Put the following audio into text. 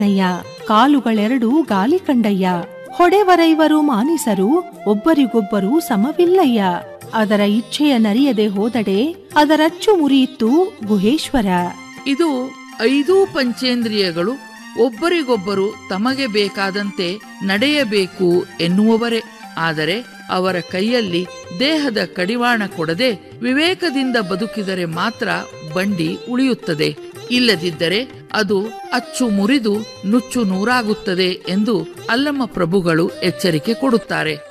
ನಯ್ಯ ಕಾಲುಗಳೆರಡು ಗಾಲಿ ಕಂಡಯ್ಯ ಹೊಡೆವರೈವರು ಮಾನಿಸರು ಒಬ್ಬರಿಗೊಬ್ಬರು ಸಮವಿಲ್ಲಯ್ಯ ಅದರ ಇಚ್ಛೆಯ ನರಿಯದೆ ಹೋದಡೆ ಅದರಚ್ಚು ಮುರಿಯಿತ್ತು ಗುಹೇಶ್ವರ ಇದು ಐದೂ ಪಂಚೇಂದ್ರಿಯಗಳು ಒಬ್ಬರಿಗೊಬ್ಬರು ತಮಗೆ ಬೇಕಾದಂತೆ ನಡೆಯಬೇಕು ಎನ್ನುವವರೇ ಆದರೆ ಅವರ ಕೈಯಲ್ಲಿ ದೇಹದ ಕಡಿವಾಣ ಕೊಡದೆ ವಿವೇಕದಿಂದ ಬದುಕಿದರೆ ಮಾತ್ರ ಬಂಡಿ ಉಳಿಯುತ್ತದೆ ಇಲ್ಲದಿದ್ದರೆ ಅದು ಅಚ್ಚು ಮುರಿದು ನುಚ್ಚು ನೂರಾಗುತ್ತದೆ ಎಂದು ಅಲ್ಲಮ್ಮ ಪ್ರಭುಗಳು ಎಚ್ಚರಿಕೆ ಕೊಡುತ್ತಾರೆ